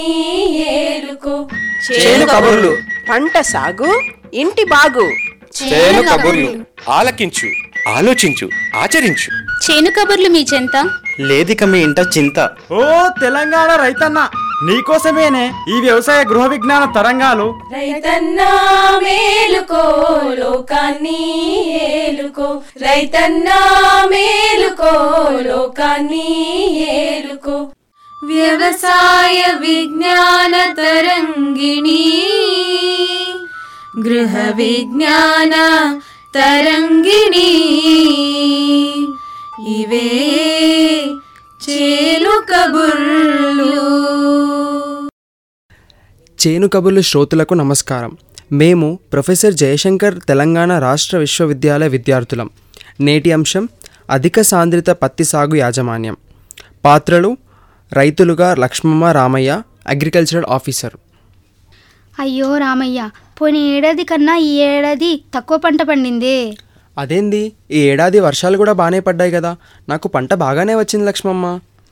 ఏలుకో చేను కబుర్లు పంట సాగు ఇంటి బాగు చేను కబుర్లు ఆలకించు ఆలోచించు ఆచరించు చేను కబుర్లు మీ చెంత లేదిక మీ ఇంట చింత ఓ తెలంగాణ రైతన్న నీకోసమేనే ఈ వ్యవసాయ గృహ విజ్ఞాన తరంగాలు రైతన్నా మేలుకో లోకాన్ని ఏలుకో రైతన్నా మేలుకో లోకాన్ని ఏలుకో వ్యవసాయ విజ్ఞాన తరంగిణి గృహ విజ్ఞాన తరంగిణి ఇవే చేలు కబుర్లు చేను కబుర్లు శ్రోతలకు నమస్కారం మేము ప్రొఫెసర్ జయశంకర్ తెలంగాణ రాష్ట్ర విశ్వవిద్యాలయ విద్యార్థులం నేటి అంశం అధిక సాంద్రిత పత్తి సాగు యాజమాన్యం పాత్రలు రైతులుగా లక్ష్మమ్మ రామయ్య అగ్రికల్చరల్ ఆఫీసర్ అయ్యో రామయ్య పోయిన ఏడాది కన్నా ఈ ఏడాది తక్కువ పంట పండిందే అదేంది ఈ ఏడాది వర్షాలు కూడా బాగానే పడ్డాయి కదా నాకు పంట బాగానే వచ్చింది లక్ష్మమ్మ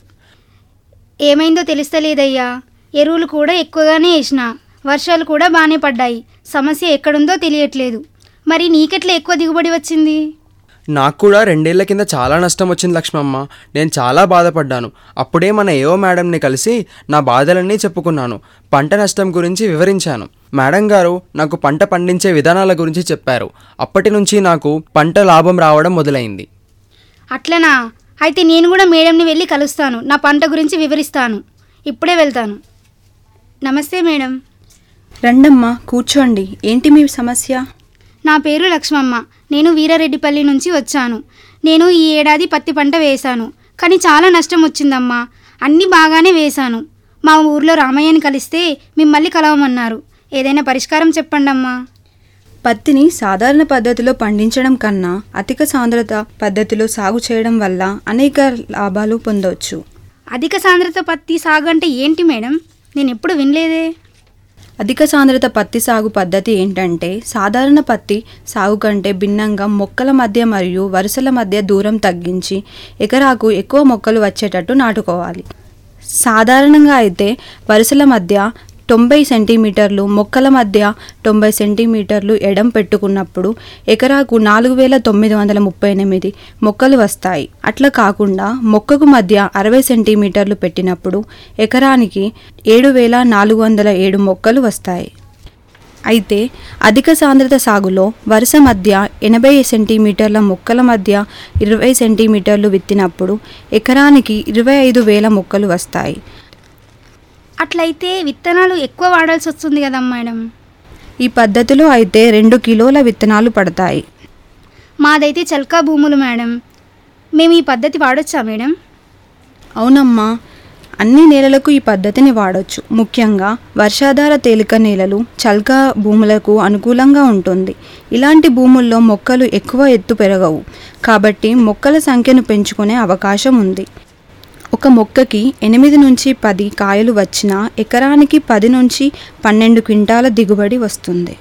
ఏమైందో తెలుస్తలేదయ్యా ఎరువులు కూడా ఎక్కువగానే వేసిన వర్షాలు కూడా బాగానే పడ్డాయి సమస్య ఎక్కడుందో తెలియట్లేదు మరి నీకెట్లా ఎక్కువ దిగుబడి వచ్చింది నాకు కూడా రెండేళ్ల కింద చాలా నష్టం వచ్చింది లక్ష్మమ్మ నేను చాలా బాధపడ్డాను అప్పుడే మన ఏఓ మేడంని కలిసి నా బాధలన్నీ చెప్పుకున్నాను పంట నష్టం గురించి వివరించాను మేడం గారు నాకు పంట పండించే విధానాల గురించి చెప్పారు అప్పటి నుంచి నాకు పంట లాభం రావడం మొదలైంది అట్లనా అయితే నేను కూడా మేడంని వెళ్ళి కలుస్తాను నా పంట గురించి వివరిస్తాను ఇప్పుడే వెళ్తాను నమస్తే మేడం రండమ్మా కూర్చోండి ఏంటి మీ సమస్య నా పేరు లక్ష్మమ్మ నేను వీరారెడ్డిపల్లి నుంచి వచ్చాను నేను ఈ ఏడాది పత్తి పంట వేశాను కానీ చాలా నష్టం వచ్చిందమ్మా అన్నీ బాగానే వేశాను మా ఊర్లో రామయ్యని కలిస్తే మిమ్మల్ని కలవమన్నారు ఏదైనా పరిష్కారం చెప్పండి అమ్మా పత్తిని సాధారణ పద్ధతిలో పండించడం కన్నా అధిక సాంద్రత పద్ధతిలో సాగు చేయడం వల్ల అనేక లాభాలు పొందవచ్చు అధిక సాంద్రత పత్తి సాగు అంటే ఏంటి మేడం నేను ఎప్పుడు వినలేదే అధిక సాంద్రత పత్తి సాగు పద్ధతి ఏంటంటే సాధారణ పత్తి సాగు కంటే భిన్నంగా మొక్కల మధ్య మరియు వరుసల మధ్య దూరం తగ్గించి ఎకరాకు ఎక్కువ మొక్కలు వచ్చేటట్టు నాటుకోవాలి సాధారణంగా అయితే వరుసల మధ్య తొంభై సెంటీమీటర్లు మొక్కల మధ్య తొంభై సెంటీమీటర్లు ఎడం పెట్టుకున్నప్పుడు ఎకరాకు నాలుగు వేల తొమ్మిది వందల ముప్పై ఎనిమిది మొక్కలు వస్తాయి అట్లా కాకుండా మొక్కకు మధ్య అరవై సెంటీమీటర్లు పెట్టినప్పుడు ఎకరానికి ఏడు వేల నాలుగు వందల ఏడు మొక్కలు వస్తాయి అయితే అధిక సాంద్రత సాగులో వరుస మధ్య ఎనభై సెంటీమీటర్ల మొక్కల మధ్య ఇరవై సెంటీమీటర్లు విత్తినప్పుడు ఎకరానికి ఇరవై ఐదు వేల మొక్కలు వస్తాయి అట్లయితే విత్తనాలు ఎక్కువ వాడాల్సి వస్తుంది కదా మేడం ఈ పద్ధతిలో అయితే రెండు కిలోల విత్తనాలు పడతాయి మాదైతే చల్కా భూములు మేడం మేము ఈ పద్ధతి వాడొచ్చా మేడం అవునమ్మా అన్ని నేలలకు ఈ పద్ధతిని వాడొచ్చు ముఖ్యంగా వర్షాధార తేలిక నేలలు చల్క భూములకు అనుకూలంగా ఉంటుంది ఇలాంటి భూముల్లో మొక్కలు ఎక్కువ ఎత్తు పెరగవు కాబట్టి మొక్కల సంఖ్యను పెంచుకునే అవకాశం ఉంది ఒక మొక్కకి ఎనిమిది నుంచి పది కాయలు వచ్చినా ఎకరానికి పది నుంచి పన్నెండు క్వింటాల దిగుబడి వస్తుంది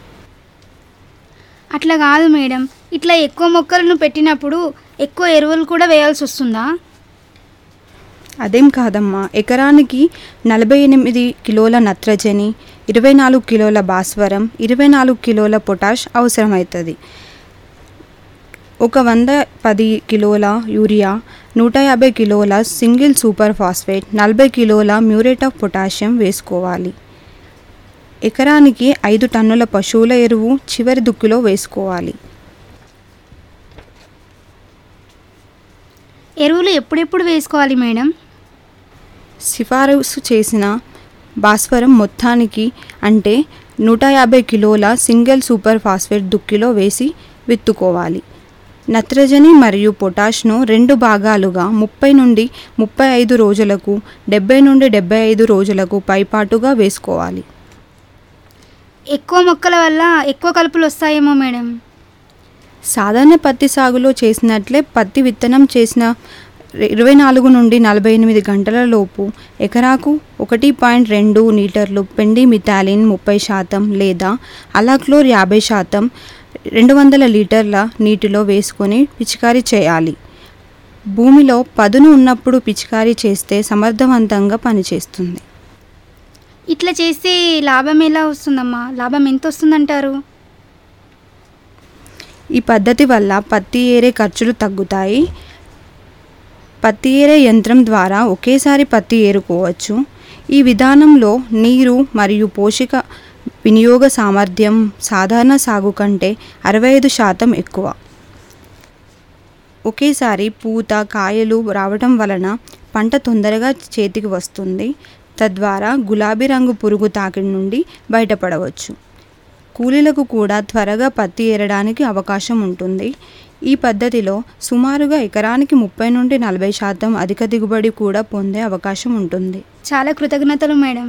అట్లా కాదు మేడం ఇట్లా ఎక్కువ మొక్కలను పెట్టినప్పుడు ఎక్కువ ఎరువులు కూడా వేయాల్సి వస్తుందా అదేం కాదమ్మా ఎకరానికి నలభై ఎనిమిది కిలోల నత్రజని ఇరవై నాలుగు కిలోల భాస్వరం ఇరవై నాలుగు కిలోల పొటాష్ అవసరమవుతుంది ఒక వంద పది కిలోల యూరియా నూట యాభై కిలోల సింగిల్ సూపర్ ఫాస్ఫేట్ నలభై కిలోల మ్యూరేట్ ఆఫ్ పొటాషియం వేసుకోవాలి ఎకరానికి ఐదు టన్నుల పశువుల ఎరువు చివరి దుక్కిలో వేసుకోవాలి ఎరువులు ఎప్పుడెప్పుడు వేసుకోవాలి మేడం సిఫారసు చేసిన భాస్వరం మొత్తానికి అంటే నూట యాభై కిలోల సింగిల్ సూపర్ ఫాస్ఫేట్ దుక్కిలో వేసి విత్తుకోవాలి నత్రజని మరియు పొటాష్ను రెండు భాగాలుగా ముప్పై నుండి ముప్పై ఐదు రోజులకు డెబ్బై నుండి డెబ్బై ఐదు రోజులకు పైపాటుగా వేసుకోవాలి ఎక్కువ మొక్కల వల్ల ఎక్కువ కలుపులు వస్తాయేమో మేడం సాధారణ పత్తి సాగులో చేసినట్లే పత్తి విత్తనం చేసిన ఇరవై నాలుగు నుండి నలభై ఎనిమిది గంటల లోపు ఎకరాకు ఒకటి పాయింట్ రెండు లీటర్లు పెండి మిథాలిన్ ముప్పై శాతం లేదా అలాక్లోర్ యాభై శాతం రెండు వందల లీటర్ల నీటిలో వేసుకొని పిచికారీ చేయాలి భూమిలో పదును ఉన్నప్పుడు పిచికారీ చేస్తే సమర్థవంతంగా పనిచేస్తుంది ఇట్లా చేస్తే లాభం ఎలా వస్తుందమ్మా లాభం ఎంత వస్తుందంటారు ఈ పద్ధతి వల్ల పత్తి ఏరే ఖర్చులు తగ్గుతాయి పత్తి ఏరే యంత్రం ద్వారా ఒకేసారి పత్తి ఏరుకోవచ్చు ఈ విధానంలో నీరు మరియు పోషక వినియోగ సామర్థ్యం సాధారణ సాగు కంటే అరవై ఐదు శాతం ఎక్కువ ఒకేసారి పూత కాయలు రావటం వలన పంట తొందరగా చేతికి వస్తుంది తద్వారా గులాబీ రంగు పురుగు తాకిడి నుండి బయటపడవచ్చు కూలీలకు కూడా త్వరగా పత్తి ఏరడానికి అవకాశం ఉంటుంది ఈ పద్ధతిలో సుమారుగా ఎకరానికి ముప్పై నుండి నలభై శాతం అధిక దిగుబడి కూడా పొందే అవకాశం ఉంటుంది చాలా కృతజ్ఞతలు మేడం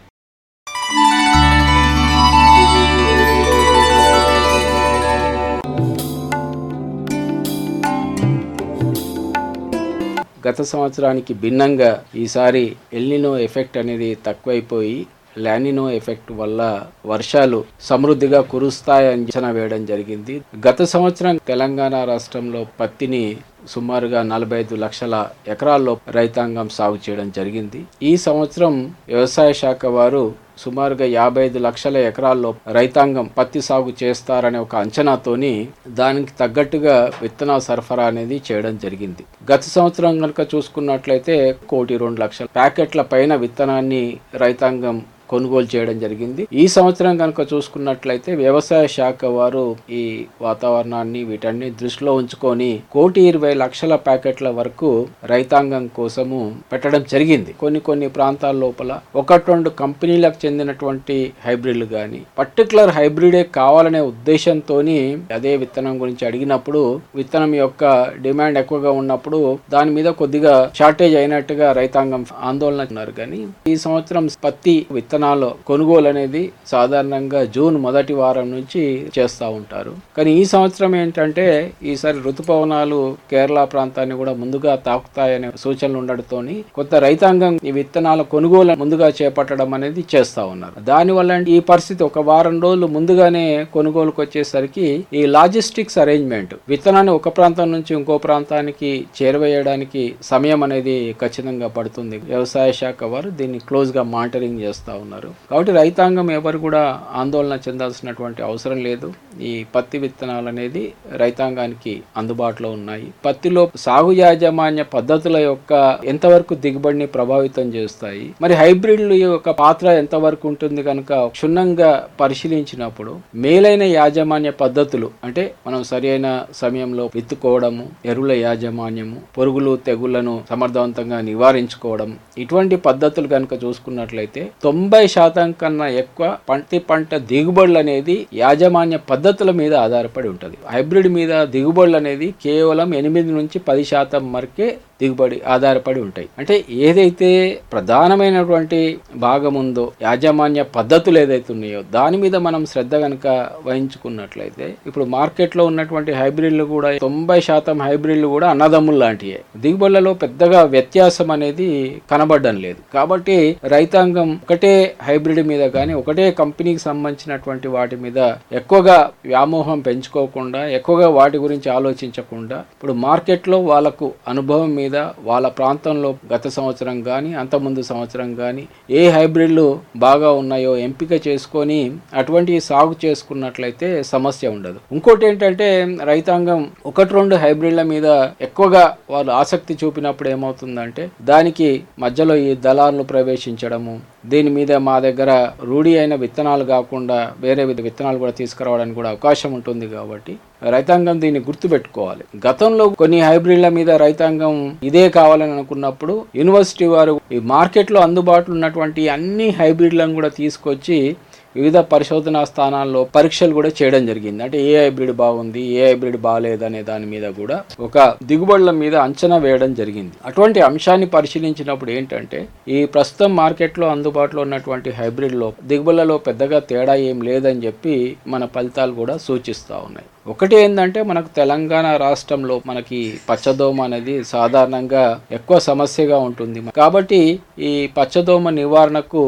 గత సంవత్సరానికి భిన్నంగా ఈసారి ఎల్నినో ఎఫెక్ట్ అనేది తక్కువైపోయి లానినో ఎఫెక్ట్ వల్ల వర్షాలు సమృద్ధిగా కురుస్తాయని అంచనా వేయడం జరిగింది గత సంవత్సరం తెలంగాణ రాష్ట్రంలో పత్తిని సుమారుగా నలభై ఐదు లక్షల ఎకరాల్లో రైతాంగం సాగు చేయడం జరిగింది ఈ సంవత్సరం వ్యవసాయ శాఖ వారు సుమారుగా యాభై ఐదు లక్షల ఎకరాల్లో రైతాంగం పత్తి సాగు చేస్తారనే ఒక అంచనాతోని దానికి తగ్గట్టుగా విత్తన సరఫరా అనేది చేయడం జరిగింది గత సంవత్సరం కనుక చూసుకున్నట్లయితే కోటి రెండు లక్షల ప్యాకెట్ల పైన విత్తనాన్ని రైతాంగం కొనుగోలు చేయడం జరిగింది ఈ సంవత్సరం కనుక చూసుకున్నట్లయితే వ్యవసాయ శాఖ వారు ఈ వాతావరణాన్ని వీటన్ని దృష్టిలో ఉంచుకొని కోటి ఇరవై లక్షల ప్యాకెట్ల వరకు రైతాంగం కోసము పెట్టడం జరిగింది కొన్ని కొన్ని ప్రాంతాల లోపల ఒకటి రెండు కంపెనీలకు చెందినటువంటి హైబ్రిడ్లు కానీ పర్టికులర్ హైబ్రిడే కావాలనే ఉద్దేశంతో అదే విత్తనం గురించి అడిగినప్పుడు విత్తనం యొక్క డిమాండ్ ఎక్కువగా ఉన్నప్పుడు దాని మీద కొద్దిగా షార్టేజ్ అయినట్టుగా రైతాంగం ఆందోళన ఉన్నారు కానీ ఈ సంవత్సరం పత్తి విత్తనాలు కొనుగోలు అనేది సాధారణంగా జూన్ మొదటి వారం నుంచి చేస్తూ ఉంటారు కానీ ఈ సంవత్సరం ఏంటంటే ఈసారి ఋతుపవనాలు కేరళ ప్రాంతాన్ని కూడా ముందుగా తాకుతాయనే సూచనలు ఉండడంతోని కొంత రైతాంగం ఈ విత్తనాల కొనుగోలు ముందుగా చేపట్టడం అనేది చేస్తా ఉన్నారు దానివల్ల ఈ పరిస్థితి ఒక వారం రోజులు ముందుగానే కొనుగోలుకు వచ్చేసరికి ఈ లాజిస్టిక్స్ అరేంజ్మెంట్ విత్తనాన్ని ఒక ప్రాంతం నుంచి ఇంకో ప్రాంతానికి చేరవేయడానికి సమయం అనేది ఖచ్చితంగా పడుతుంది వ్యవసాయ శాఖ వారు దీన్ని క్లోజ్ గా మానిటరింగ్ చేస్తా ఉన్నారు కాబట్టి రైతాంగం ఎవరు కూడా ఆందోళన చెందాల్సినటువంటి అవసరం లేదు ఈ పత్తి విత్తనాలు అనేది రైతాంగానికి అందుబాటులో ఉన్నాయి పత్తిలో సాగు యాజమాన్య పద్ధతుల యొక్క ఎంతవరకు దిగుబడిని ప్రభావితం చేస్తాయి మరి హైబ్రిడ్ల యొక్క పాత్ర ఎంతవరకు ఉంటుంది కనుక క్షుణ్ణంగా పరిశీలించినప్పుడు మేలైన యాజమాన్య పద్ధతులు అంటే మనం సరి అయిన సమయంలో విత్తుకోవడము ఎరువుల యాజమాన్యము పురుగులు తెగుళ్లను సమర్థవంతంగా నివారించుకోవడం ఇటువంటి పద్ధతులు కనుక చూసుకున్నట్లయితే తొంభై శాతం కన్నా ఎక్కువ పంటి పంట దిగుబడులు అనేది యాజమాన్య పద్ధతుల మీద ఆధారపడి ఉంటుంది హైబ్రిడ్ మీద దిగుబడులు అనేది కేవలం ఎనిమిది నుంచి పది శాతం వరకే దిగుబడి ఆధారపడి ఉంటాయి అంటే ఏదైతే ప్రధానమైనటువంటి భాగం ఉందో యాజమాన్య పద్ధతులు ఏదైతే ఉన్నాయో దాని మీద మనం శ్రద్ధ కనుక వహించుకున్నట్లయితే ఇప్పుడు మార్కెట్లో ఉన్నటువంటి హైబ్రిడ్లు కూడా తొంభై శాతం హైబ్రిడ్లు కూడా అన్నదమ్ములు లాంటివే దిగుబడులలో పెద్దగా వ్యత్యాసం అనేది కనబడడం లేదు కాబట్టి రైతాంగం ఒకటే హైబ్రిడ్ మీద కానీ ఒకటే కంపెనీకి సంబంధించినటువంటి వాటి మీద ఎక్కువగా వ్యామోహం పెంచుకోకుండా ఎక్కువగా వాటి గురించి ఆలోచించకుండా ఇప్పుడు మార్కెట్లో వాళ్ళకు అనుభవం మీద వాళ్ళ ప్రాంతంలో గత సంవత్సరం కానీ అంతకుముందు సంవత్సరం కానీ ఏ హైబ్రిడ్లు బాగా ఉన్నాయో ఎంపిక చేసుకొని అటువంటి సాగు చేసుకున్నట్లయితే సమస్య ఉండదు ఇంకోటి ఏంటంటే రైతాంగం ఒకటి రెండు హైబ్రిడ్ల మీద ఎక్కువగా వాళ్ళు ఆసక్తి చూపినప్పుడు ఏమవుతుందంటే దానికి మధ్యలో ఈ దళారులు ప్రవేశించడము దీని మీద మా దగ్గర రూఢి అయిన విత్తనాలు కాకుండా వేరే విధ విత్తనాలు కూడా తీసుకురావడానికి కూడా అవకాశం ఉంటుంది కాబట్టి రైతాంగం దీన్ని గుర్తుపెట్టుకోవాలి గతంలో కొన్ని హైబ్రిడ్ల మీద రైతాంగం ఇదే కావాలని అనుకున్నప్పుడు యూనివర్సిటీ వారు ఈ మార్కెట్లో అందుబాటులో ఉన్నటువంటి అన్ని హైబ్రిడ్లను కూడా తీసుకొచ్చి వివిధ పరిశోధనా స్థానాల్లో పరీక్షలు కూడా చేయడం జరిగింది అంటే ఏ హైబ్రిడ్ బాగుంది ఏ హైబ్రిడ్ బాగాలేదు అనే దాని మీద కూడా ఒక దిగుబడుల మీద అంచనా వేయడం జరిగింది అటువంటి అంశాన్ని పరిశీలించినప్పుడు ఏంటంటే ఈ ప్రస్తుతం మార్కెట్లో అందుబాటులో ఉన్నటువంటి హైబ్రిడ్లో దిగుబడులలో పెద్దగా తేడా ఏం లేదని చెప్పి మన ఫలితాలు కూడా సూచిస్తూ ఉన్నాయి ఒకటి ఏంటంటే మనకు తెలంగాణ రాష్ట్రంలో మనకి పచ్చదోమ అనేది సాధారణంగా ఎక్కువ సమస్యగా ఉంటుంది కాబట్టి ఈ పచ్చదోమ నివారణకు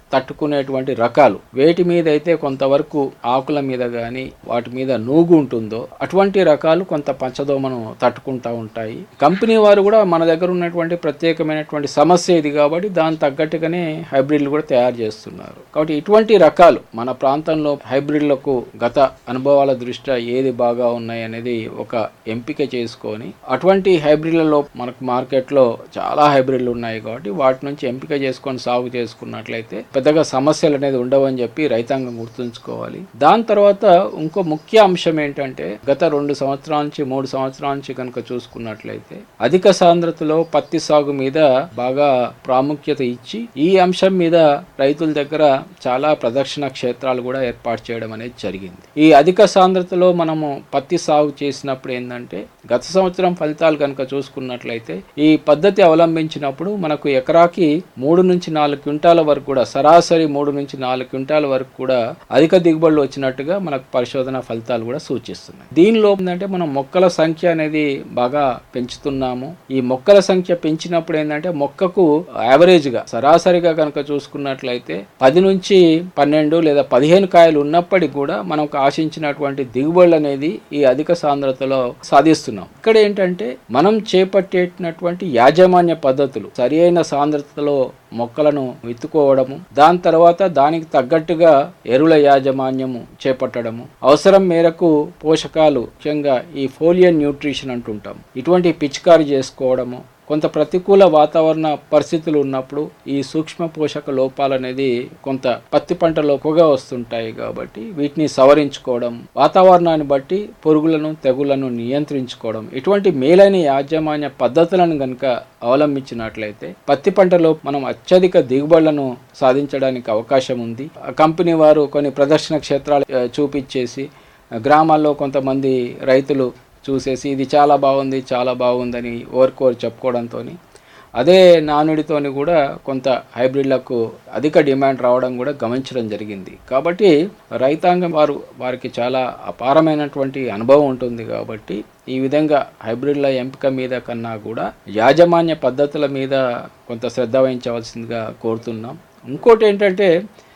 తట్టుకునేటువంటి రకాలు వేటి మీద అయితే కొంతవరకు ఆకుల మీద కానీ వాటి మీద నూగు ఉంటుందో అటువంటి రకాలు కొంత పంచదోమను తట్టుకుంటా ఉంటాయి కంపెనీ వారు కూడా మన దగ్గర ఉన్నటువంటి ప్రత్యేకమైనటువంటి సమస్య ఇది కాబట్టి దాని తగ్గట్టుగానే హైబ్రిడ్లు కూడా తయారు చేస్తున్నారు కాబట్టి ఇటువంటి రకాలు మన ప్రాంతంలో హైబ్రిడ్లకు గత అనుభవాల దృష్ట్యా ఏది బాగా ఉన్నాయి అనేది ఒక ఎంపిక చేసుకొని అటువంటి హైబ్రిడ్లలో మనకు మార్కెట్లో చాలా హైబ్రిడ్లు ఉన్నాయి కాబట్టి వాటి నుంచి ఎంపిక చేసుకొని సాగు చేసుకున్నట్లయితే పెద్దగా సమస్యలు అనేది ఉండవని చెప్పి రైతాంగం గుర్తుంచుకోవాలి దాని తర్వాత ఇంకో ముఖ్య అంశం ఏంటంటే గత రెండు సంవత్సరాల నుంచి మూడు సంవత్సరాల నుంచి కనుక చూసుకున్నట్లయితే అధిక సాంద్రతలో పత్తి సాగు మీద బాగా ప్రాముఖ్యత ఇచ్చి ఈ అంశం మీద రైతుల దగ్గర చాలా ప్రదర్శన క్షేత్రాలు కూడా ఏర్పాటు చేయడం అనేది జరిగింది ఈ అధిక సాంద్రతలో మనము పత్తి సాగు చేసినప్పుడు ఏంటంటే గత సంవత్సరం ఫలితాలు కనుక చూసుకున్నట్లయితే ఈ పద్ధతి అవలంబించినప్పుడు మనకు ఎకరాకి మూడు నుంచి నాలుగు క్వింటాల వరకు కూడా సరాసరి మూడు నుంచి నాలుగు క్వింటాల వరకు కూడా అధిక దిగుబడులు వచ్చినట్టుగా మనకు పరిశోధన ఫలితాలు కూడా సూచిస్తున్నాయి దీనిలో ఏంటంటే మనం మొక్కల సంఖ్య అనేది బాగా పెంచుతున్నాము ఈ మొక్కల సంఖ్య పెంచినప్పుడు ఏంటంటే మొక్కకు యావరేజ్ గా సరాసరిగా కనుక చూసుకున్నట్లయితే పది నుంచి పన్నెండు లేదా పదిహేను కాయలు ఉన్నప్పటికీ కూడా మనకు ఆశించినటువంటి దిగుబడులు అనేది ఈ అధిక సాంద్రతలో సాధిస్తున్నాం ఇక్కడ ఏంటంటే మనం చేపట్టేటటువంటి యాజమాన్య పద్ధతులు సరి అయిన సాంద్రతలో మొక్కలను విత్తుకోవడము దాని తర్వాత దానికి తగ్గట్టుగా ఎరువుల యాజమాన్యము చేపట్టడము అవసరం మేరకు పోషకాలు ముఖ్యంగా ఈ ఫోలియన్ న్యూట్రిషన్ అంటుంటాం ఇటువంటి పిచికారి చేసుకోవడము కొంత ప్రతికూల వాతావరణ పరిస్థితులు ఉన్నప్పుడు ఈ సూక్ష్మ పోషక లోపాలు అనేది కొంత పత్తి పంటలో ఎక్కువగా వస్తుంటాయి కాబట్టి వీటిని సవరించుకోవడం వాతావరణాన్ని బట్టి పురుగులను తెగుళ్లను నియంత్రించుకోవడం ఇటువంటి మేలైన యాజమాన్య పద్ధతులను గనుక అవలంబించినట్లయితే పత్తి పంటలో మనం అత్యధిక దిగుబడులను సాధించడానికి అవకాశం ఉంది ఆ కంపెనీ వారు కొన్ని ప్రదర్శన క్షేత్రాలు ఆ, చూపించేసి ఆ, గ్రామాల్లో కొంతమంది రైతులు చూసేసి ఇది చాలా బాగుంది చాలా బాగుందని ఓర్కోరు చెప్పుకోవడంతో అదే నానుడితోని కూడా కొంత హైబ్రిడ్లకు అధిక డిమాండ్ రావడం కూడా గమనించడం జరిగింది కాబట్టి రైతాంగం వారు వారికి చాలా అపారమైనటువంటి అనుభవం ఉంటుంది కాబట్టి ఈ విధంగా హైబ్రిడ్ల ఎంపిక మీద కన్నా కూడా యాజమాన్య పద్ధతుల మీద కొంత శ్రద్ధ వహించవలసిందిగా కోరుతున్నాం ఇంకోటి ఏంటంటే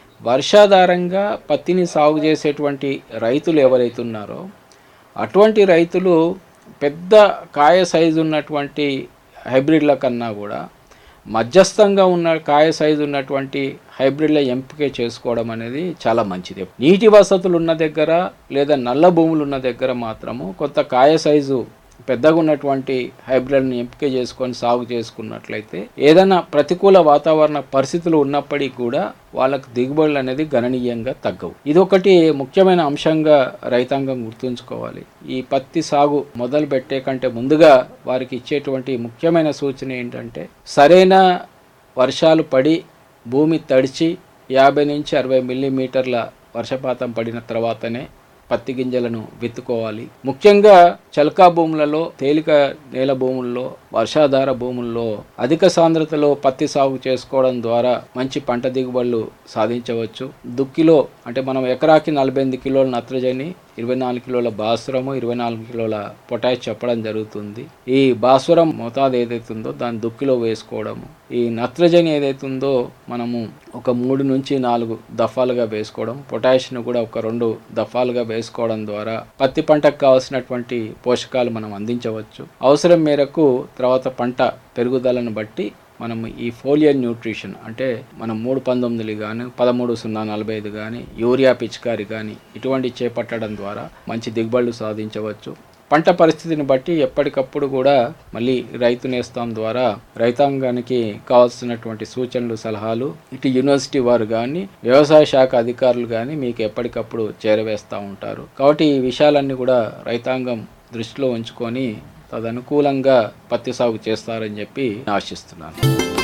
వర్షాధారంగా పత్తిని సాగు చేసేటువంటి రైతులు ఎవరైతే ఉన్నారో అటువంటి రైతులు పెద్ద కాయ సైజు ఉన్నటువంటి హైబ్రిడ్ల కన్నా కూడా మధ్యస్థంగా ఉన్న కాయ సైజు ఉన్నటువంటి హైబ్రిడ్ల ఎంపిక చేసుకోవడం అనేది చాలా మంచిది నీటి వసతులు ఉన్న దగ్గర లేదా నల్ల భూములు ఉన్న దగ్గర మాత్రము కొంత కాయ సైజు పెద్దగా ఉన్నటువంటి హైబ్రిడ్ని ఎంపిక చేసుకొని సాగు చేసుకున్నట్లయితే ఏదైనా ప్రతికూల వాతావరణ పరిస్థితులు ఉన్నప్పటికీ కూడా వాళ్ళకు దిగుబడులు అనేది గణనీయంగా తగ్గవు ఇది ఒకటి ముఖ్యమైన అంశంగా రైతాంగం గుర్తుంచుకోవాలి ఈ పత్తి సాగు మొదలు పెట్టే కంటే ముందుగా వారికి ఇచ్చేటువంటి ముఖ్యమైన సూచన ఏంటంటే సరైన వర్షాలు పడి భూమి తడిచి యాభై నుంచి అరవై మిల్లీమీటర్ల వర్షపాతం పడిన తర్వాతనే పత్తి గింజలను విత్తుకోవాలి ముఖ్యంగా చలకా భూములలో తేలిక నేల భూముల్లో వర్షాధార భూముల్లో అధిక సాంద్రతలో పత్తి సాగు చేసుకోవడం ద్వారా మంచి పంట దిగుబడులు సాధించవచ్చు దుక్కిలో అంటే మనం ఎకరాకి నలభై ఎనిమిది కిలోల నత్రజని ఇరవై నాలుగు కిలోల భాస్వరము ఇరవై నాలుగు కిలోల పొటాష్ చెప్పడం జరుగుతుంది ఈ భాస్వరం మోతాదు ఏదైతుందో దాన్ని దుక్కిలో వేసుకోవడము ఈ నత్రజని ఏదైతుందో మనము ఒక మూడు నుంచి నాలుగు దఫాలుగా వేసుకోవడం పొటాష్ను కూడా ఒక రెండు దఫాలుగా వేసుకోవడం ద్వారా పత్తి పంటకు కావాల్సినటువంటి పోషకాలు మనం అందించవచ్చు అవసరం మేరకు తర్వాత పంట పెరుగుదలను బట్టి మనం ఈ ఫోలియర్ న్యూట్రిషన్ అంటే మనం మూడు పంతొమ్మిది కానీ పదమూడు సున్నా నలభై ఐదు కానీ యూరియా పిచికారి కానీ ఇటువంటి చేపట్టడం ద్వారా మంచి దిగుబడులు సాధించవచ్చు పంట పరిస్థితిని బట్టి ఎప్పటికప్పుడు కూడా మళ్ళీ రైతు నేస్తం ద్వారా రైతాంగానికి కావాల్సినటువంటి సూచనలు సలహాలు ఇటు యూనివర్సిటీ వారు కానీ వ్యవసాయ శాఖ అధికారులు కానీ మీకు ఎప్పటికప్పుడు చేరవేస్తూ ఉంటారు కాబట్టి ఈ విషయాలన్నీ కూడా రైతాంగం దృష్టిలో ఉంచుకొని తదనుకూలంగా పత్తి సాగు చేస్తారని చెప్పి ఆశిస్తున్నాను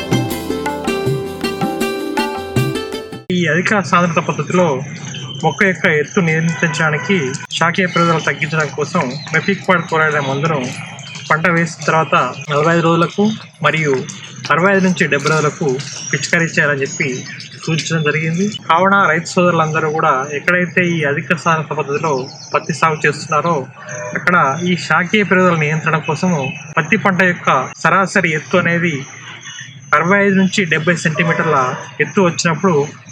ఈ అధిక సాంద్రత పద్ధతిలో మొక్క యొక్క ఎత్తు నియంత్రించడానికి శాఖీయ పెరుగుదల తగ్గించడం కోసం మెపిక్వాడ్ క్లోరైడ్ మందును పంట వేసిన తర్వాత నలభై ఐదు రోజులకు మరియు అరవై ఐదు నుంచి డెబ్బై రోజులకు పిచికారీ చేయాలని చెప్పి సూచించడం జరిగింది కావున రైతు సోదరులందరూ కూడా ఎక్కడైతే ఈ అధిక సాంద్రత పద్ధతిలో పత్తి సాగు చేస్తున్నారో అక్కడ ఈ శాఖీయ పెరుగుదల నియంత్రణ కోసము పత్తి పంట యొక్క సరాసరి ఎత్తు అనేది అరవై ఐదు నుంచి డెబ్బై సెంటీమీటర్ల ఎత్తు వచ్చినప్పుడు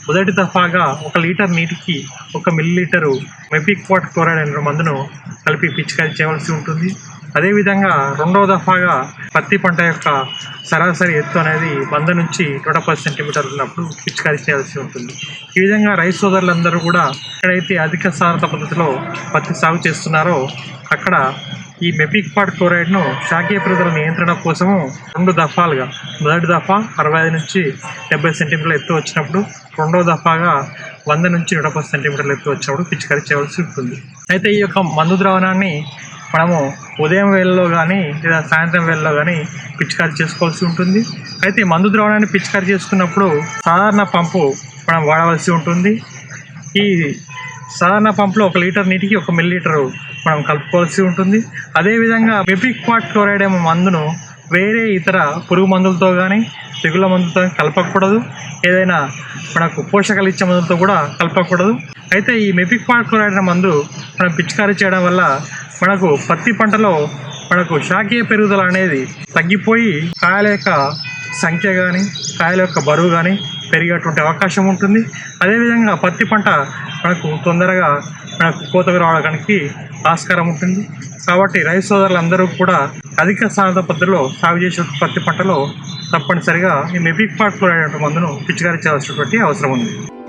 మొదటి దఫాగా ఒక లీటర్ నీటికి ఒక మిల్లీలీటరు మెపిక్ వాట్ క్లోరైడ్ అనే మందును కలిపి పిచికారీ చేయవలసి ఉంటుంది అదేవిధంగా రెండవ దఫాగా పత్తి పంట యొక్క సరాసరి ఎత్తు అనేది వంద నుంచి నూట పది సెంటీమీటర్లు ఉన్నప్పుడు పిచికారీ చేయాల్సి ఉంటుంది ఈ విధంగా రైతు సోదరులందరూ కూడా ఎక్కడైతే అధిక సారత పద్ధతిలో పత్తి సాగు చేస్తున్నారో అక్కడ ఈ మెపిక్పాడ్ క్లోరైడ్ను శాఖీయ పెరుగుదల నియంత్రణ కోసము రెండు దఫాలుగా మొదటి దఫా అరవై ఐదు నుంచి డెబ్బై సెంటీమీటర్ల ఎత్తు వచ్చినప్పుడు రెండవ దఫాగా వంద నుంచి నూట పది సెంటీమీటర్ల ఎత్తు వచ్చినప్పుడు పిచికారీ చేయవలసి ఉంటుంది అయితే ఈ యొక్క మందు ద్రావణాన్ని మనము ఉదయం వేళలో కానీ లేదా సాయంత్రం వేళలో కానీ పిచికారీ చేసుకోవాల్సి ఉంటుంది అయితే ఈ మందు ద్రావణాన్ని పిచికారీ చేసుకున్నప్పుడు సాధారణ పంపు మనం వాడవలసి ఉంటుంది ఈ సాధారణ పంపులో ఒక లీటర్ నీటికి ఒక మిల్లీటరు మనం కలుపుకోవాల్సి ఉంటుంది అదేవిధంగా మెపిక్ క్వాట్ క్లోరైడ్ ఏమో మందును వేరే ఇతర పురుగు మందులతో కానీ తెగుళ్ళ మందులతో గానీ కలపకూడదు ఏదైనా మనకు పోషకాలు ఇచ్చే మందులతో కూడా కలపకూడదు అయితే ఈ మెపిక్ క్వాట్ క్లోరైడ్ అనే మందు మనం పిచికారీ చేయడం వల్ల మనకు పత్తి పంటలో మనకు శాఖీయ పెరుగుదల అనేది తగ్గిపోయి కాయల యొక్క సంఖ్య కానీ కాయల యొక్క బరువు కానీ పెరిగేటువంటి అవకాశం ఉంటుంది అదేవిధంగా పత్తి పంట మనకు తొందరగా మనకు కోతకు రావడానికి ఆస్కారం ఉంటుంది కాబట్టి రైతు సోదరులందరూ కూడా అధిక సాధన పద్ధతిలో సాగు చేసే పత్తి పంటలో తప్పనిసరిగా ఈ మెపిక్ పాట్ క్లోరైడ్ మందును పిచికారీ చేయాల్సినటువంటి అవసరం ఉంది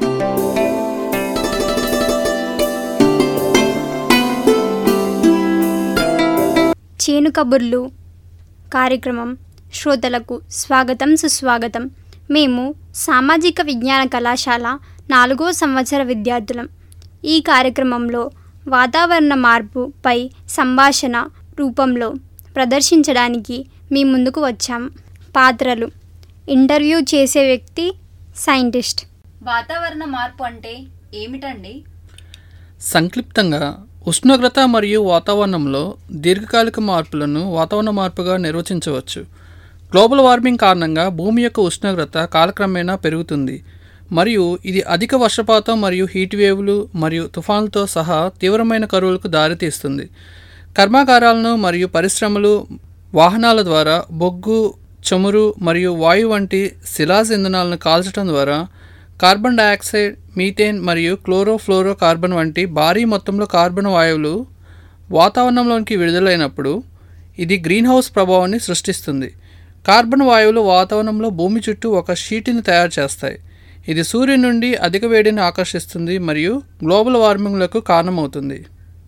చేను కబుర్లు కార్యక్రమం శ్రోతలకు స్వాగతం సుస్వాగతం మేము సామాజిక విజ్ఞాన కళాశాల నాలుగో సంవత్సర విద్యార్థులం ఈ కార్యక్రమంలో వాతావరణ మార్పుపై సంభాషణ రూపంలో ప్రదర్శించడానికి మీ ముందుకు వచ్చాం పాత్రలు ఇంటర్వ్యూ చేసే వ్యక్తి సైంటిస్ట్ వాతావరణ మార్పు అంటే ఏమిటండి సంక్లిప్తంగా ఉష్ణోగ్రత మరియు వాతావరణంలో దీర్ఘకాలిక మార్పులను వాతావరణ మార్పుగా నిర్వచించవచ్చు గ్లోబల్ వార్మింగ్ కారణంగా భూమి యొక్క ఉష్ణోగ్రత కాలక్రమేణా పెరుగుతుంది మరియు ఇది అధిక వర్షపాతం మరియు హీట్ వేవ్లు మరియు తుఫాన్లతో సహా తీవ్రమైన కరువులకు దారితీస్తుంది కర్మాగారాలను మరియు పరిశ్రమలు వాహనాల ద్వారా బొగ్గు చమురు మరియు వాయు వంటి శిలాజ్ ఇంధనాలను కాల్చడం ద్వారా కార్బన్ డయాక్సైడ్ మీథేన్ మరియు క్లోరోఫ్లోరో కార్బన్ వంటి భారీ మొత్తంలో కార్బన్ వాయువులు వాతావరణంలోనికి విడుదలైనప్పుడు ఇది గ్రీన్ హౌస్ ప్రభావాన్ని సృష్టిస్తుంది కార్బన్ వాయువులు వాతావరణంలో భూమి చుట్టూ ఒక షీటుని తయారు చేస్తాయి ఇది సూర్యుని నుండి అధిక వేడిని ఆకర్షిస్తుంది మరియు గ్లోబల్ వార్మింగ్లకు కారణమవుతుంది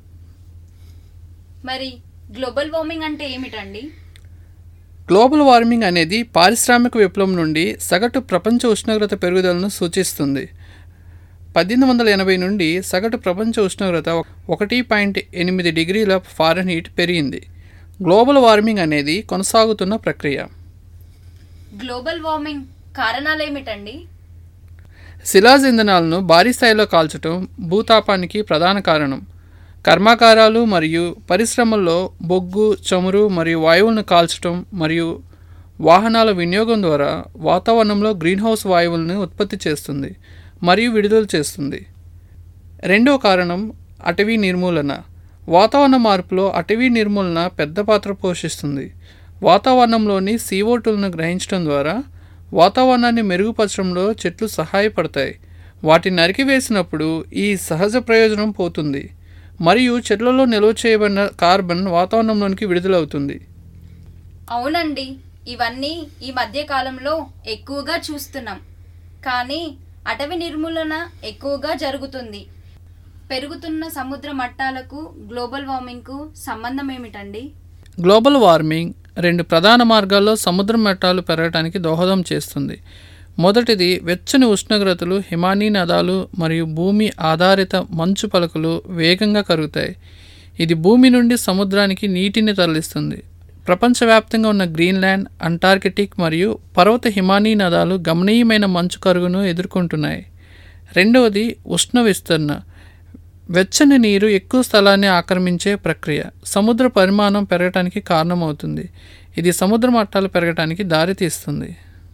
మరి గ్లోబల్ వార్మింగ్ అంటే ఏమిటండి గ్లోబల్ వార్మింగ్ అనేది పారిశ్రామిక విప్లవం నుండి సగటు ప్రపంచ ఉష్ణోగ్రత పెరుగుదలను సూచిస్తుంది పద్దెనిమిది వందల ఎనభై నుండి సగటు ప్రపంచ ఉష్ణోగ్రత ఒకటి పాయింట్ ఎనిమిది డిగ్రీల ఫారెన్హీట్ పెరిగింది గ్లోబల్ వార్మింగ్ అనేది కొనసాగుతున్న ప్రక్రియ గ్లోబల్ వార్మింగ్ కారణాలు ఏమిటండి శిలాజ్ ఇంధనాలను భారీ స్థాయిలో కాల్చడం భూతాపానికి ప్రధాన కారణం కర్మాగారాలు మరియు పరిశ్రమల్లో బొగ్గు చమురు మరియు వాయువులను కాల్చడం మరియు వాహనాల వినియోగం ద్వారా వాతావరణంలో గ్రీన్హౌస్ వాయువులను ఉత్పత్తి చేస్తుంది మరియు విడుదల చేస్తుంది రెండో కారణం అటవీ నిర్మూలన వాతావరణ మార్పులో అటవీ నిర్మూలన పెద్ద పాత్ర పోషిస్తుంది వాతావరణంలోని సీఓటులను గ్రహించడం ద్వారా వాతావరణాన్ని మెరుగుపరచడంలో చెట్లు సహాయపడతాయి వాటిని నరికివేసినప్పుడు ఈ సహజ ప్రయోజనం పోతుంది మరియు చెట్లలో నిల్వ చేయబడిన కార్బన్ వాతావరణంలోనికి విడుదలవుతుంది అవునండి ఇవన్నీ ఈ మధ్య కాలంలో ఎక్కువగా చూస్తున్నాం కానీ అటవీ నిర్మూలన ఎక్కువగా జరుగుతుంది పెరుగుతున్న సముద్ర మట్టాలకు గ్లోబల్ వార్మింగ్కు సంబంధం ఏమిటండి గ్లోబల్ వార్మింగ్ రెండు ప్రధాన మార్గాల్లో సముద్ర మట్టాలు పెరగడానికి దోహదం చేస్తుంది మొదటిది వెచ్చని ఉష్ణోగ్రతలు హిమానీ నదాలు మరియు భూమి ఆధారిత మంచు పలకలు వేగంగా కరుగుతాయి ఇది భూమి నుండి సముద్రానికి నీటిని తరలిస్తుంది ప్రపంచవ్యాప్తంగా ఉన్న గ్రీన్లాండ్ అంటార్కిటిక్ మరియు పర్వత హిమానీ నదాలు గమనీయమైన మంచు కరుగును ఎదుర్కొంటున్నాయి రెండవది ఉష్ణ విస్తరణ వెచ్చని నీరు ఎక్కువ స్థలాన్ని ఆక్రమించే ప్రక్రియ సముద్ర పరిమాణం పెరగటానికి కారణమవుతుంది ఇది సముద్ర మట్టాలు పెరగటానికి దారితీస్తుంది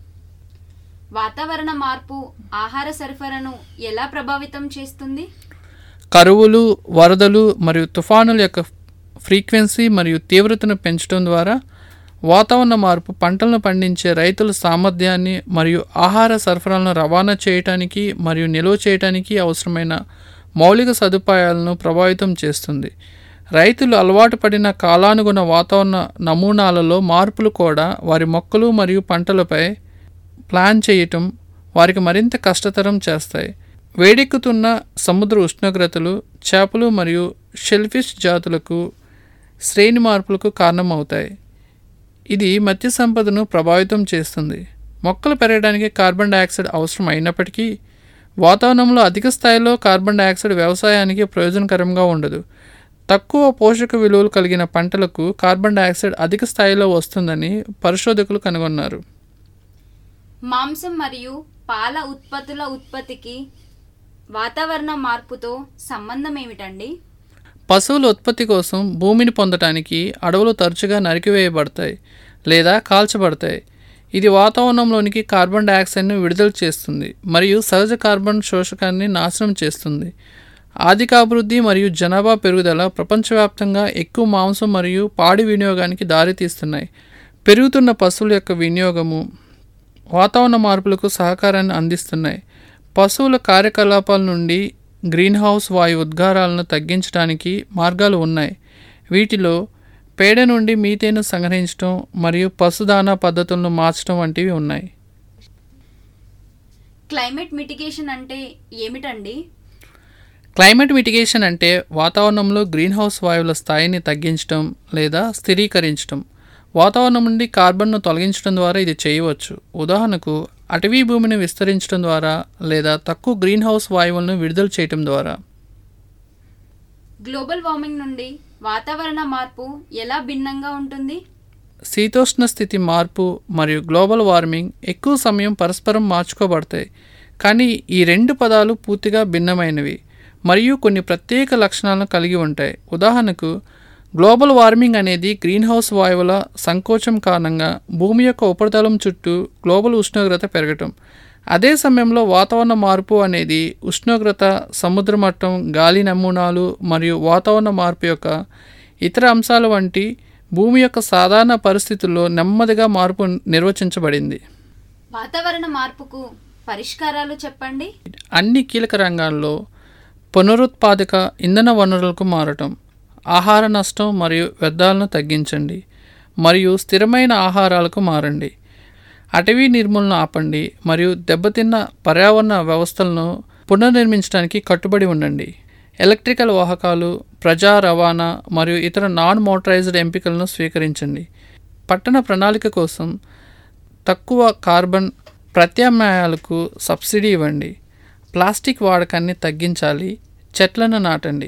వాతావరణ మార్పు ఆహార సరఫరాను ఎలా ప్రభావితం చేస్తుంది కరువులు వరదలు మరియు తుఫానుల యొక్క ఫ్రీక్వెన్సీ మరియు తీవ్రతను పెంచడం ద్వారా వాతావరణ మార్పు పంటలను పండించే రైతుల సామర్థ్యాన్ని మరియు ఆహార సరఫరాలను రవాణా చేయటానికి మరియు నిల్వ చేయటానికి అవసరమైన మౌలిక సదుపాయాలను ప్రభావితం చేస్తుంది రైతులు అలవాటు పడిన కాలానుగుణ వాతావరణ నమూనాలలో మార్పులు కూడా వారి మొక్కలు మరియు పంటలపై ప్లాన్ చేయటం వారికి మరింత కష్టతరం చేస్తాయి వేడెక్కుతున్న సముద్ర ఉష్ణోగ్రతలు చేపలు మరియు షెల్ఫిష్ జాతులకు శ్రేణి మార్పులకు కారణమవుతాయి ఇది మత్స్య సంపదను ప్రభావితం చేస్తుంది మొక్కలు పెరగడానికి కార్బన్ డయాక్సైడ్ అవసరం అయినప్పటికీ వాతావరణంలో అధిక స్థాయిలో కార్బన్ డయాక్సైడ్ వ్యవసాయానికి ప్రయోజనకరంగా ఉండదు తక్కువ పోషక విలువలు కలిగిన పంటలకు కార్బన్ డయాక్సైడ్ అధిక స్థాయిలో వస్తుందని పరిశోధకులు కనుగొన్నారు మాంసం మరియు పాల ఉత్పత్తుల ఉత్పత్తికి వాతావరణ మార్పుతో సంబంధం ఏమిటండి పశువుల ఉత్పత్తి కోసం భూమిని పొందటానికి అడవులు తరచుగా నరికివేయబడతాయి లేదా కాల్చబడతాయి ఇది వాతావరణంలోనికి కార్బన్ డయాక్సైడ్ను విడుదల చేస్తుంది మరియు సహజ కార్బన్ శోషకాన్ని నాశనం చేస్తుంది ఆర్థికాభివృద్ధి మరియు జనాభా పెరుగుదల ప్రపంచవ్యాప్తంగా ఎక్కువ మాంసం మరియు పాడి వినియోగానికి దారితీస్తున్నాయి పెరుగుతున్న పశువుల యొక్క వినియోగము వాతావరణ మార్పులకు సహకారాన్ని అందిస్తున్నాయి పశువుల కార్యకలాపాల నుండి గ్రీన్ హౌస్ వాయు ఉద్గారాలను తగ్గించడానికి మార్గాలు ఉన్నాయి వీటిలో పేడ నుండి మీథేను సంగ్రహించడం మరియు పశుదానా పద్ధతులను మార్చడం వంటివి ఉన్నాయి క్లైమేట్ మిటిగేషన్ అంటే ఏమిటండి క్లైమేట్ మిటిగేషన్ అంటే వాతావరణంలో గ్రీన్ హౌస్ వాయువుల స్థాయిని తగ్గించడం లేదా స్థిరీకరించడం వాతావరణం నుండి కార్బన్ను తొలగించడం ద్వారా ఇది చేయవచ్చు ఉదాహరణకు అటవీ భూమిని విస్తరించడం ద్వారా లేదా తక్కువ గ్రీన్ హౌస్ వాయువులను విడుదల చేయడం ద్వారా గ్లోబల్ వార్మింగ్ నుండి వాతావరణ మార్పు ఎలా భిన్నంగా ఉంటుంది శీతోష్ణ స్థితి మార్పు మరియు గ్లోబల్ వార్మింగ్ ఎక్కువ సమయం పరస్పరం మార్చుకోబడతాయి కానీ ఈ రెండు పదాలు పూర్తిగా భిన్నమైనవి మరియు కొన్ని ప్రత్యేక లక్షణాలను కలిగి ఉంటాయి ఉదాహరణకు గ్లోబల్ వార్మింగ్ అనేది గ్రీన్ హౌస్ వాయువుల సంకోచం కారణంగా భూమి యొక్క ఉపరితలం చుట్టూ గ్లోబల్ ఉష్ణోగ్రత పెరగటం అదే సమయంలో వాతావరణ మార్పు అనేది ఉష్ణోగ్రత సముద్ర మట్టం గాలి నమూనాలు మరియు వాతావరణ మార్పు యొక్క ఇతర అంశాల వంటి భూమి యొక్క సాధారణ పరిస్థితుల్లో నెమ్మదిగా మార్పు నిర్వచించబడింది వాతావరణ మార్పుకు పరిష్కారాలు చెప్పండి అన్ని కీలక రంగాల్లో పునరుత్పాదక ఇంధన వనరులకు మారటం ఆహార నష్టం మరియు వ్యర్థాలను తగ్గించండి మరియు స్థిరమైన ఆహారాలకు మారండి అటవీ నిర్మూలన ఆపండి మరియు దెబ్బతిన్న పర్యావరణ వ్యవస్థలను పునర్నిర్మించడానికి కట్టుబడి ఉండండి ఎలక్ట్రికల్ వాహకాలు ప్రజా రవాణా మరియు ఇతర నాన్ మోటరైజ్డ్ ఎంపికలను స్వీకరించండి పట్టణ ప్రణాళిక కోసం తక్కువ కార్బన్ ప్రత్యామ్నాయాలకు సబ్సిడీ ఇవ్వండి ప్లాస్టిక్ వాడకాన్ని తగ్గించాలి చెట్లను నాటండి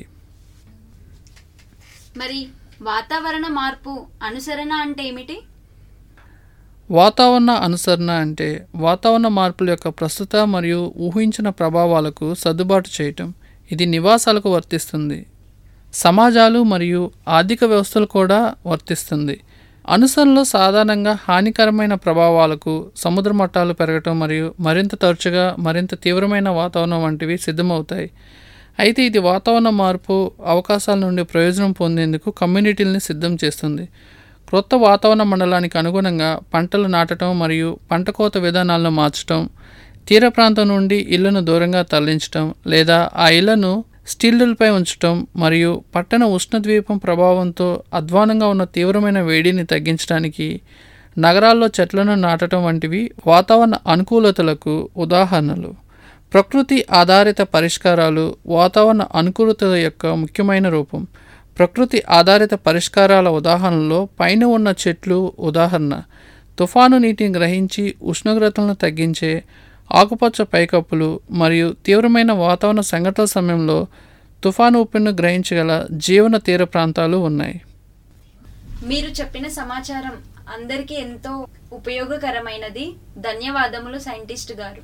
మరి వాతావరణ మార్పు అనుసరణ అంటే ఏమిటి వాతావరణ అనుసరణ అంటే వాతావరణ మార్పుల యొక్క ప్రస్తుత మరియు ఊహించిన ప్రభావాలకు సర్దుబాటు చేయటం ఇది నివాసాలకు వర్తిస్తుంది సమాజాలు మరియు ఆర్థిక వ్యవస్థలు కూడా వర్తిస్తుంది అనుసరణలో సాధారణంగా హానికరమైన ప్రభావాలకు సముద్ర మట్టాలు పెరగటం మరియు మరింత తరచుగా మరింత తీవ్రమైన వాతావరణం వంటివి సిద్ధమవుతాయి అయితే ఇది వాతావరణ మార్పు అవకాశాల నుండి ప్రయోజనం పొందేందుకు కమ్యూనిటీలని సిద్ధం చేస్తుంది క్రొత్త వాతావరణ మండలానికి అనుగుణంగా పంటలు నాటడం మరియు పంట కోత విధానాలను మార్చడం తీర ప్రాంతం నుండి ఇళ్లను దూరంగా తరలించడం లేదా ఆ ఇళ్లను స్టీల్డులపై ఉంచడం మరియు పట్టణ ఉష్ణద్వీపం ప్రభావంతో అధ్వానంగా ఉన్న తీవ్రమైన వేడిని తగ్గించడానికి నగరాల్లో చెట్లను నాటడం వంటివి వాతావరణ అనుకూలతలకు ఉదాహరణలు ప్రకృతి ఆధారిత పరిష్కారాలు వాతావరణ అనుకూలత యొక్క ముఖ్యమైన రూపం ప్రకృతి ఆధారిత పరిష్కారాల ఉదాహరణలో పైన ఉన్న చెట్లు ఉదాహరణ తుఫాను నీటిని గ్రహించి ఉష్ణోగ్రతలను తగ్గించే ఆకుపచ్చ పైకప్పులు మరియు తీవ్రమైన వాతావరణ సంఘటనల సమయంలో తుఫాను ఉప్పెను గ్రహించగల జీవన తీర ప్రాంతాలు ఉన్నాయి మీరు చెప్పిన సమాచారం అందరికీ ఎంతో ఉపయోగకరమైనది ధన్యవాదములు సైంటిస్ట్ గారు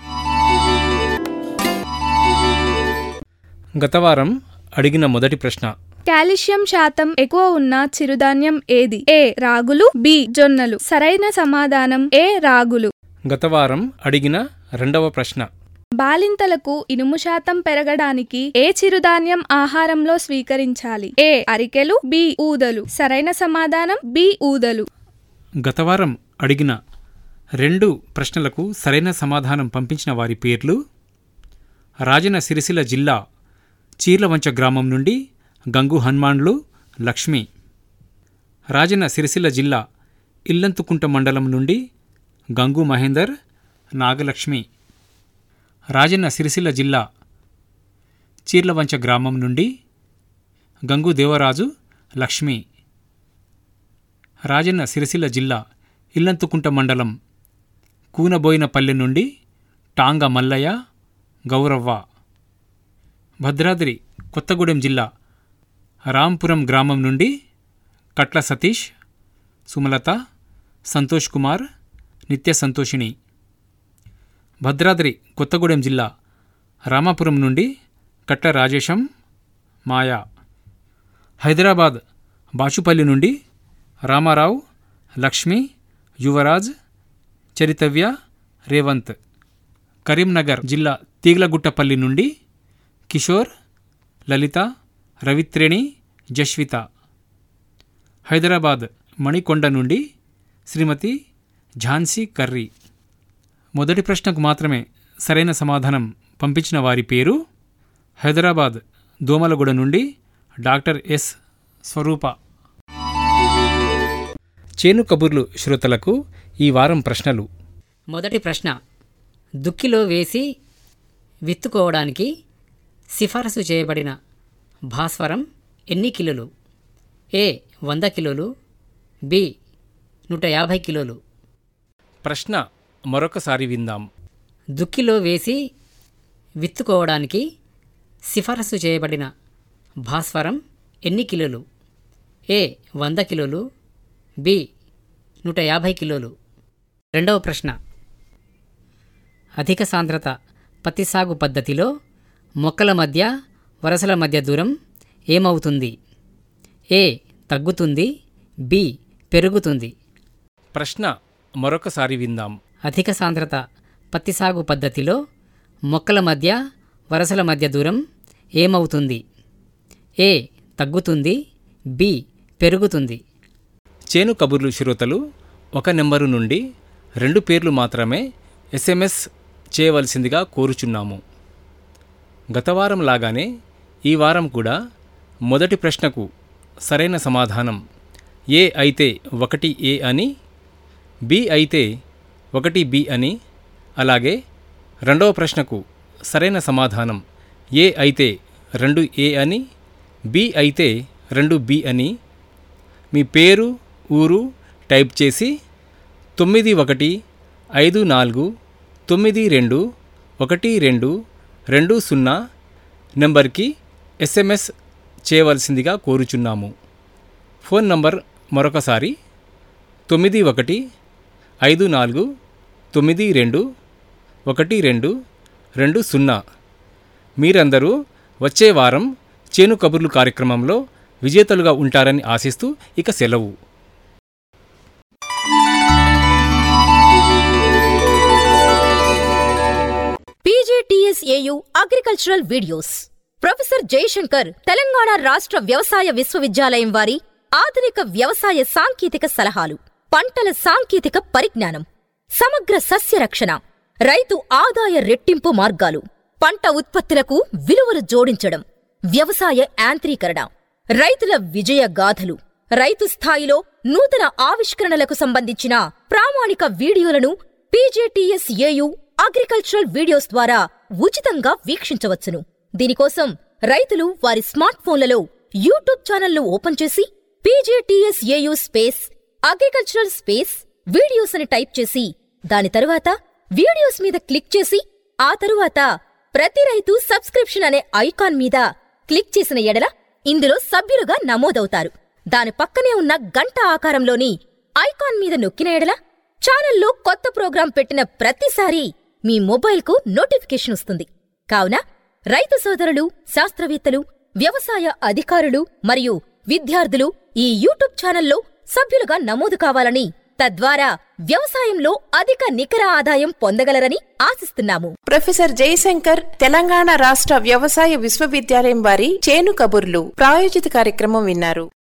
గత వారం అడిగిన మొదటి ప్రశ్న కాల్షియం శాతం ఎక్కువ ఉన్న చిరుధాన్యం ఏది ఏ రాగులు బి జొన్నలు సరైన సమాధానం ఏ రాగులు గత వారం అడిగిన రెండవ ప్రశ్న బాలింతలకు ఇనుము శాతం పెరగడానికి ఏ చిరుధాన్యం ఆహారంలో స్వీకరించాలి ఏ అరికెలు బి ఊదలు సరైన సమాధానం బి ఊదలు గత వారం అడిగిన రెండు ప్రశ్నలకు సరైన సమాధానం పంపించిన వారి పేర్లు రాజన సిరిసిల్ల జిల్లా చీర్లవంచ గ్రామం నుండి గంగు హనుమాన్లు లక్ష్మి రాజన సిరిసిల్ల జిల్లా ఇల్లంతుకుంట మండలం నుండి గంగు మహేందర్ నాగలక్ష్మి రాజన్న సిరిసిల్ల జిల్లా చీర్లవంచ గ్రామం నుండి గంగు దేవరాజు లక్ష్మి రాజన్న సిరిసిల్ల జిల్లా ఇల్లంతుకుంట మండలం కూనబోయినపల్లె నుండి టాంగ మల్లయ్య గౌరవ్వ భద్రాద్రి కొత్తగూడెం జిల్లా రాంపురం గ్రామం నుండి కట్ల సతీష్ సుమలత సంతోష్ కుమార్ నిత్య సంతోషిని భద్రాద్రి కొత్తగూడెం జిల్లా రామాపురం నుండి కట్ల రాజేశం మాయా హైదరాబాద్ బాచుపల్లి నుండి రామారావు లక్ష్మి యువరాజ్ చరితవ్య రేవంత్ కరీంనగర్ జిల్లా తీగలగుట్టపల్లి నుండి కిషోర్ లలిత రవిత్రేణి జస్విత హైదరాబాద్ మణికొండ నుండి శ్రీమతి ఝాన్సీ కర్రీ మొదటి ప్రశ్నకు మాత్రమే సరైన సమాధానం పంపించిన వారి పేరు హైదరాబాద్ దోమలగూడ నుండి డాక్టర్ ఎస్ స్వరూప చేను కబుర్లు శ్రోతలకు ఈ వారం ప్రశ్నలు మొదటి ప్రశ్న దుక్కిలో వేసి విత్తుకోవడానికి సిఫారసు చేయబడిన భాస్వరం ఎన్ని కిలోలు ఏ వంద కిలోలు బి నూట యాభై కిలోలు ప్రశ్న మరొకసారి విందాం దుక్కిలో వేసి విత్తుకోవడానికి సిఫారసు చేయబడిన భాస్వరం ఎన్ని కిలోలు ఏ వంద కిలోలు బి నూట యాభై కిలోలు రెండవ ప్రశ్న అధిక సాంద్రత పత్తి సాగు పద్ధతిలో మొక్కల మధ్య వరసల మధ్య దూరం ఏమవుతుంది ఏ తగ్గుతుంది బి పెరుగుతుంది ప్రశ్న మరొకసారి విందాం అధిక సాంద్రత పత్తి సాగు పద్ధతిలో మొక్కల మధ్య వరసల మధ్య దూరం ఏమవుతుంది ఏ తగ్గుతుంది బి పెరుగుతుంది చేను కబుర్లు శ్రోతలు ఒక నెంబరు నుండి రెండు పేర్లు మాత్రమే ఎస్ఎంఎస్ చేయవలసిందిగా కోరుచున్నాము గత వారం లాగానే ఈ వారం కూడా మొదటి ప్రశ్నకు సరైన సమాధానం ఏ అయితే ఒకటి ఏ అని బి అయితే ఒకటి బి అని అలాగే రెండవ ప్రశ్నకు సరైన సమాధానం ఏ అయితే రెండు ఏ అని బి అయితే రెండు బి అని మీ పేరు ఊరు టైప్ చేసి తొమ్మిది ఒకటి ఐదు నాలుగు తొమ్మిది రెండు ఒకటి రెండు రెండు సున్నా నెంబర్కి ఎస్ఎంఎస్ చేయవలసిందిగా కోరుచున్నాము ఫోన్ నంబర్ మరొకసారి తొమ్మిది ఒకటి ఐదు నాలుగు తొమ్మిది రెండు ఒకటి రెండు రెండు సున్నా మీరందరూ వచ్చే వారం చేను కబుర్లు కార్యక్రమంలో విజేతలుగా ఉంటారని ఆశిస్తూ ఇక సెలవు PGTSAU agricultural videos professor Jayashankar Telangana రాష్ట్ర వ్యవసాయ విశ్వవిద్యాలయం వారి ఆధునిక వ్యవసాయ సాంకేతిక సలహాలు పంటల సాంకేతిక పరిజ్ఞానం సమగ్ర సస్య రక్షణ రైతు ఆదాయ రెట్టింపు మార్గాలు పంట ఉత్పత్తులకు విలువలు జోడించడం వ్యవసాయ యాంత్రీకరణ రైతుల విజయ గాథలు రైతు స్థాయిలో నూతన ఆవిష్కరణలకు సంబంధించిన ప్రామాణిక వీడియోలను పీజేటీఎస్ఏయు అగ్రికల్చరల్ వీడియోస్ ద్వారా ఉచితంగా వీక్షించవచ్చును దీనికోసం రైతులు వారి స్మార్ట్ ఫోన్లలో యూట్యూబ్ ఛానల్ను ఓపెన్ చేసి PJTSAU space agricultural space videos అని టైప్ చేసి దాని తరువాత వీడియోస్ మీద క్లిక్ చేసి ఆ తరువాత ప్రతి రైతు సబ్స్క్రిప్షన్ అనే ఐకాన్ మీద క్లిక్ చేసిన ఎడల ఇందులో సభ్యులుగా నమోదవుతారు దాని పక్కనే ఉన్న గంట ఆకారంలోని ఐకాన్ మీద నొక్కిన ఎడల ఛానల్లో కొత్త ప్రోగ్రాం పెట్టిన ప్రతిసారి మీ మొబైల్కు నోటిఫికేషన్ వస్తుంది కావున రైతు సోదరులు శాస్త్రవేత్తలు వ్యవసాయ అధికారులు మరియు విద్యార్థులు ఈ యూట్యూబ్ ఛానల్లో సభ్యులుగా నమోదు కావాలని తద్వారా వ్యవసాయంలో అధిక నికర ఆదాయం పొందగలరని ఆశిస్తున్నాము ప్రొఫెసర్ జయశంకర్ తెలంగాణ రాష్ట్ర వ్యవసాయ విశ్వవిద్యాలయం వారి చేను కబుర్లు ప్రాయోజిత కార్యక్రమం విన్నారు